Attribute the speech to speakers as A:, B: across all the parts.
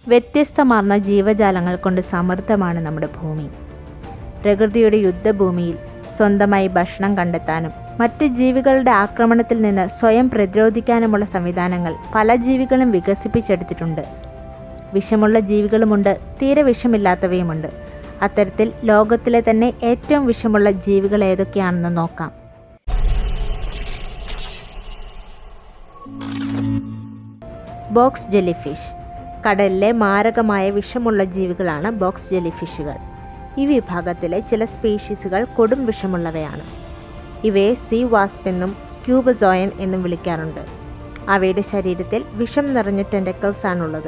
A: വ്യത്യസ്തമാർന്ന ജീവജാലങ്ങൾ കൊണ്ട് സമൃദ്ധമാണ് നമ്മുടെ ഭൂമി പ്രകൃതിയുടെ യുദ്ധഭൂമിയിൽ സ്വന്തമായി ഭക്ഷണം കണ്ടെത്താനും മറ്റ് ജീവികളുടെ ആക്രമണത്തിൽ നിന്ന് സ്വയം പ്രതിരോധിക്കാനുമുള്ള സംവിധാനങ്ങൾ പല ജീവികളും വികസിപ്പിച്ചെടുത്തിട്ടുണ്ട് വിഷമുള്ള ജീവികളുമുണ്ട് തീരെ വിഷമില്ലാത്തവയുമുണ്ട് അത്തരത്തിൽ ലോകത്തിലെ തന്നെ ഏറ്റവും വിഷമുള്ള ജീവികൾ ഏതൊക്കെയാണെന്ന് നോക്കാം ബോക്സ് ജെല്ലിഫിഷ് കടലിലെ മാരകമായ വിഷമുള്ള ജീവികളാണ് ബോക്സ് ജെല്ലിഫിഷുകൾ ഈ വിഭാഗത്തിലെ ചില സ്പീഷീസുകൾ കൊടും വിഷമുള്ളവയാണ് ഇവയെ സീ വാസ്പ് എന്നും ക്യൂബസോയൻ എന്നും വിളിക്കാറുണ്ട് അവയുടെ ശരീരത്തിൽ വിഷം നിറഞ്ഞ ടെൻഡക്കിൾസ് ആണുള്ളത്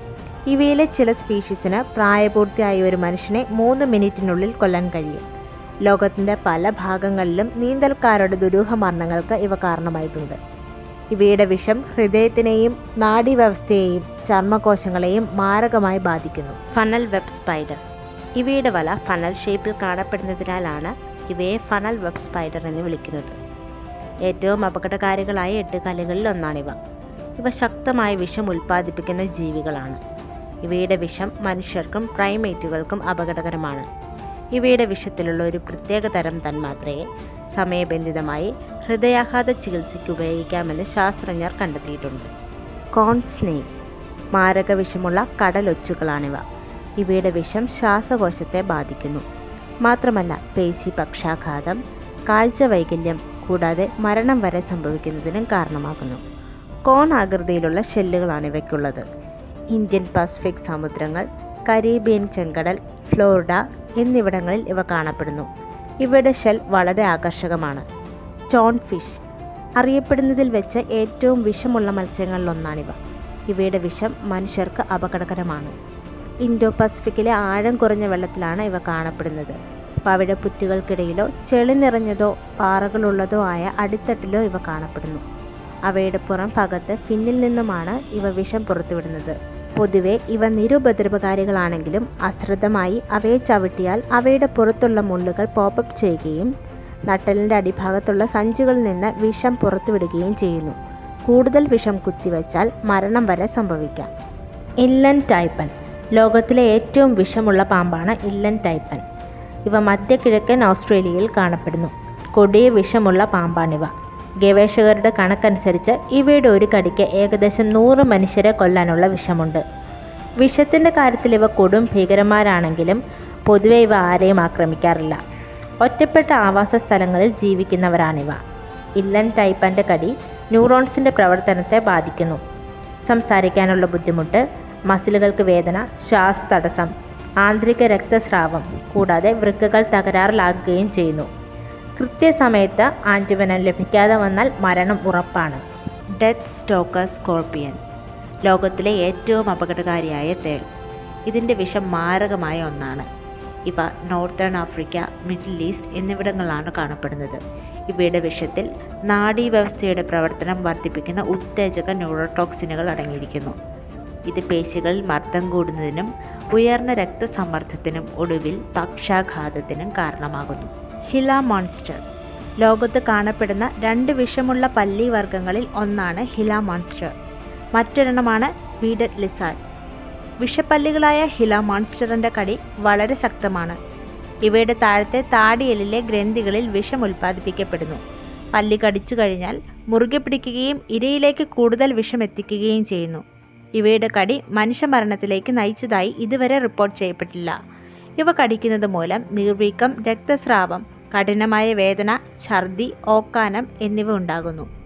A: ഇവയിലെ ചില സ്പീഷീസിന് പ്രായപൂർത്തിയായ ഒരു മനുഷ്യനെ മൂന്ന് മിനിറ്റിനുള്ളിൽ കൊല്ലാൻ കഴിയും ലോകത്തിൻ്റെ പല ഭാഗങ്ങളിലും നീന്തൽക്കാരുടെ ദുരൂഹ മരണങ്ങൾക്ക് ഇവ കാരണമായിട്ടുണ്ട് ഇവയുടെ വിഷം ഹൃദയത്തിനെയും നാഡീവ്യവസ്ഥയെയും ചർമ്മകോശങ്ങളെയും മാരകമായി ബാധിക്കുന്നു ഫണൽ വെബ് സ്പൈഡർ ഇവയുടെ വല ഫണൽ ഷേപ്പിൽ കാണപ്പെടുന്നതിനാലാണ് ഇവയെ ഫണൽ വെബ് സ്പൈഡർ എന്ന് വിളിക്കുന്നത് ഏറ്റവും അപകടകാരികളായ എട്ട് കല്ലുകളിൽ ഒന്നാണിവ ഇവ ശക്തമായ വിഷം ഉൽപ്പാദിപ്പിക്കുന്ന ജീവികളാണ് ഇവയുടെ വിഷം മനുഷ്യർക്കും പ്രൈമേറ്റുകൾക്കും അപകടകരമാണ് ഇവയുടെ വിഷത്തിലുള്ള ഒരു പ്രത്യേക തരം തന്മാത്രയെ സമയബന്ധിതമായി ഹൃദയാഘാത ചികിത്സയ്ക്ക് ഉപയോഗിക്കാമെന്ന് ശാസ്ത്രജ്ഞർ കണ്ടെത്തിയിട്ടുണ്ട് കോൺ സ്നേക് മാരക വിഷമുള്ള കടലൊച്ചുകളാണിവ ഇവയുടെ വിഷം ശ്വാസകോശത്തെ ബാധിക്കുന്നു മാത്രമല്ല പേശി പക്ഷാഘാതം കാഴ്ച വൈകല്യം കൂടാതെ മരണം വരെ സംഭവിക്കുന്നതിനും കാരണമാകുന്നു കോൺ ആകൃതിയിലുള്ള ഷെല്ലുകളാണ് ഇവയ്ക്കുള്ളത് ഇന്ത്യൻ പസഫിക് സമുദ്രങ്ങൾ കരീബിയൻ ചെങ്കടൽ ഫ്ലോറിഡ എന്നിവിടങ്ങളിൽ ഇവ കാണപ്പെടുന്നു ഇവയുടെ ഷെൽ വളരെ ആകർഷകമാണ് സ്റ്റോൺ ഫിഷ് അറിയപ്പെടുന്നതിൽ വെച്ച് ഏറ്റവും വിഷമുള്ള മത്സ്യങ്ങളിലൊന്നാണിവ ഇവയുടെ വിഷം മനുഷ്യർക്ക് അപകടകരമാണ് ഇൻഡോ പസഫിക്കിലെ ആഴം കുറഞ്ഞ വെള്ളത്തിലാണ് ഇവ കാണപ്പെടുന്നത് പവിഴപ്പുറ്റുകൾക്കിടയിലോ ചെളി നിറഞ്ഞതോ പാറകളുള്ളതോ ആയ അടിത്തട്ടിലോ ഇവ കാണപ്പെടുന്നു അവയുടെ പുറം ഭാഗത്ത് ഫിന്നിൽ നിന്നുമാണ് ഇവ വിഷം പുറത്തുവിടുന്നത് പൊതുവെ ഇവ നിരുപദ്രവകാരികളാണെങ്കിലും അശ്രദ്ധമായി അവയെ ചവിട്ടിയാൽ അവയുടെ പുറത്തുള്ള മുള്ളുകൾ പോപ്പപ്പ് ചെയ്യുകയും നട്ടലിൻ്റെ അടിഭാഗത്തുള്ള സഞ്ചികളിൽ നിന്ന് വിഷം പുറത്തുവിടുകയും ചെയ്യുന്നു കൂടുതൽ വിഷം കുത്തിവച്ചാൽ മരണം വരെ സംഭവിക്കാം ഇല്ലൻ ടൈപ്പൻ ലോകത്തിലെ ഏറ്റവും വിഷമുള്ള പാമ്പാണ് ഇല്ലൻ ടൈപ്പൻ ഇവ മധ്യകിഴക്കൻ ഓസ്ട്രേലിയയിൽ കാണപ്പെടുന്നു കൊടിയ വിഷമുള്ള പാമ്പാണിവ ഗവേഷകരുടെ കണക്കനുസരിച്ച് ഇവയുടെ ഒരു കടിക്ക് ഏകദേശം നൂറ് മനുഷ്യരെ കൊല്ലാനുള്ള വിഷമുണ്ട് വിഷത്തിൻ്റെ കാര്യത്തിൽ ഇവ കൊടും ഭീകരന്മാരാണെങ്കിലും പൊതുവെ ഇവ ആരെയും ആക്രമിക്കാറില്ല ഒറ്റപ്പെട്ട ആവാസ സ്ഥലങ്ങളിൽ ജീവിക്കുന്നവരാണിവ ഇല്ലൻ ടൈപ്പൻ്റെ കടി ന്യൂറോൺസിൻ്റെ പ്രവർത്തനത്തെ ബാധിക്കുന്നു സംസാരിക്കാനുള്ള ബുദ്ധിമുട്ട് മസിലുകൾക്ക് വേദന ശ്വാസതടസ്സം ആന്തരിക രക്തസ്രാവം കൂടാതെ വൃക്കകൾ തകരാറിലാകുകയും ചെയ്യുന്നു കൃത്യസമയത്ത് ആൻറ്റിവനം ലഭിക്കാതെ വന്നാൽ മരണം ഉറപ്പാണ് ഡെത്ത് സ്റ്റോക്കർ സ്കോർപ്പിയൻ ലോകത്തിലെ ഏറ്റവും അപകടകാരിയായ തേൾ ഇതിൻ്റെ വിഷം മാരകമായ ഒന്നാണ് ഇവ നോർത്തേൺ ആഫ്രിക്ക മിഡിൽ ഈസ്റ്റ് എന്നിവിടങ്ങളിലാണ് കാണപ്പെടുന്നത് ഇവയുടെ വിഷത്തിൽ നാഡീവ്യവസ്ഥയുടെ പ്രവർത്തനം വർദ്ധിപ്പിക്കുന്ന ഉത്തേജക ന്യൂറോടോക്സിനുകൾ അടങ്ങിയിരിക്കുന്നു ഇത് പേശികളിൽ മർദ്ദം കൂടുന്നതിനും ഉയർന്ന രക്തസമ്മർദ്ദത്തിനും ഒടുവിൽ പക്ഷാഘാതത്തിനും കാരണമാകുന്നു ഹില മോൺസ്റ്റർ ലോകത്ത് കാണപ്പെടുന്ന രണ്ട് വിഷമുള്ള പല്ലി വർഗ്ഗങ്ങളിൽ ഒന്നാണ് ഹില മോൺസ്റ്റർ മറ്റൊരെണ്ണമാണ് ബീഡഡ് ലിസാർഡ് വിഷപ്പല്ലികളായ ഹില മോൺസ്റ്ററിൻ്റെ കടി വളരെ ശക്തമാണ് ഇവയുടെ താഴത്തെ താടിയെല്ലിലെ ഗ്രന്ഥികളിൽ വിഷം ഉൽപ്പാദിപ്പിക്കപ്പെടുന്നു പല്ലി കടിച്ചു കഴിഞ്ഞാൽ മുറുകെ പിടിക്കുകയും ഇരയിലേക്ക് കൂടുതൽ വിഷം എത്തിക്കുകയും ചെയ്യുന്നു ഇവയുടെ കടി മനുഷ്യമരണത്തിലേക്ക് നയിച്ചതായി ഇതുവരെ റിപ്പോർട്ട് ചെയ്യപ്പെട്ടില്ല ഇവ കടിക്കുന്നത് മൂലം നീർവീക്കം രക്തസ്രാവം കഠിനമായ വേദന ഛർദി ഓക്കാനം എന്നിവ ഉണ്ടാകുന്നു